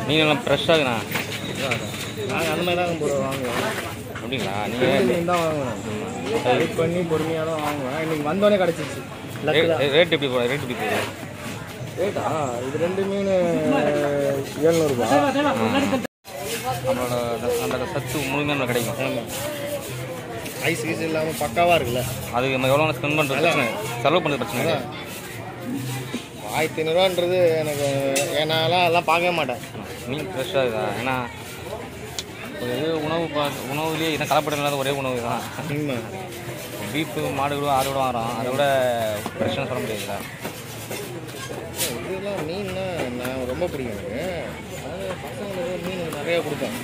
நீங்கள் எல்லாம் ஃப்ரெஷ்ஷாக இருக்குண்ணா நாங்கள் அந்த மாதிரி தான் ப்ரோ வாங்குவோம் அப்படிங்களா நீங்கள் மீன் தான் வாங்குவேன் வெயிட் பண்ணி பொறுமையாக தான் வாங்குவேன் இன்னைக்கு வந்தோடனே கிடச்சிச்சு ரேட் எப்படி போகுது ரேட் எப்படி போகுது ரேட்டா இது ரெண்டு மீன் ஏழ்நூறுபா நம்மளோட அந்த- அந்த சத்து முழுமையாக நமக்கு கிடைக்கும் ஐஸ் கீஸ் இல்லாமல் பக்காவாக இருக்குல்ல அதுக்கு நம்ம எவ்வளோ ஸ்பெண்ட் பண்ணுறது பிரச்சனை செலவு பண்ணுறது பிரச்சனை இல்லை ஆயிரத்தி ஐநூறுவான்றது எனக்கு என்னாலாம் எல்லாம் பார்க்கவே மாட்டேன் மீன் ஃப்ரெஷ்ஷாக இருக்குதா ஏன்னா ஒரு இது உணவு பா உணவுலேயே இதான் கலப்படம் இல்லாத ஒரே உணவு தான் உண்மை பீஃபு மாடு கூட ஆடு கூட வாங்குறோம் அதை விட ஃப்ரெஷ்ஷாக சொல்ல முடியாதுல்ல இதெல்லாம் மீன்னா நான் ரொம்ப பிடிக்கும் எனக்கு அது பசங்களுக்கு மீன் நிறைய கொடுப்பேன்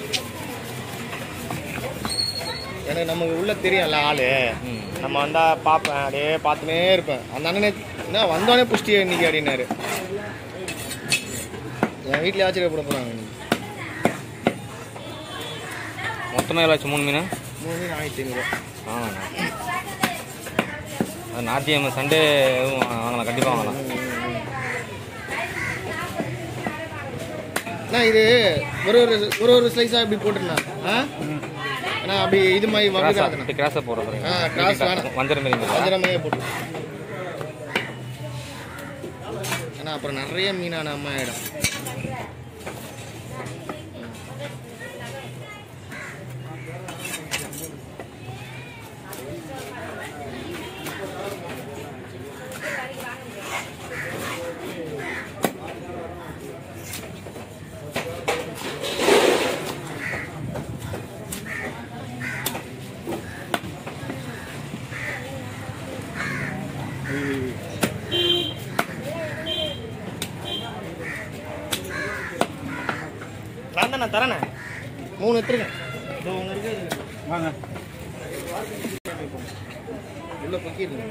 எனக்கு நமக்கு உள்ள தெரியும்ல ஆளு ம் நம்ம வந்தா பார்ப்பேன் அப்படியே பார்த்துனே இருப்பேன் அந்த அண்ணனே என்ன வந்தோடனே புஷ்டி இன்னைக்கு அப்படின்னாரு என் வீட்டில் ஆச்சரியப்பட போகிறாங்க இன்னைக்கு மொத்தமாக எவ்வளோ ஆச்சு மூணு மீன் மூணு மீன் ஆயிரத்தி ஐநூறுவா ஆமாண்ணா அது ஞாயிற்றுக்கிழமை சண்டே எதுவும் வாங்கலாம் கண்டிப்பாக வாங்கலாம் அண்ணா இது ஒரு ஒரு ஒரு ஒரு ஸ்லைஸாக இப்படி போட்டுருண்ணா ஆ அண்ணா அப்படி இது மாதிரி கிராஸாக வகுதாதுண்ணா இப்படி கிராஸாக போடுறது ஆ, cross வேணாம். வஞ்சர மாரி மீன் வஞ்சிர மாதிரியே போட்டு ஏன்னா அப்புறம் நிறைய மீனான அம்மா ஆயிடும் நான் தான் நான் தரேண்ணே மூணு எடுத்துருக்கேன் இதோ ஒன்று இருக்கு வாங்க உள்ள பக்கிடுங்க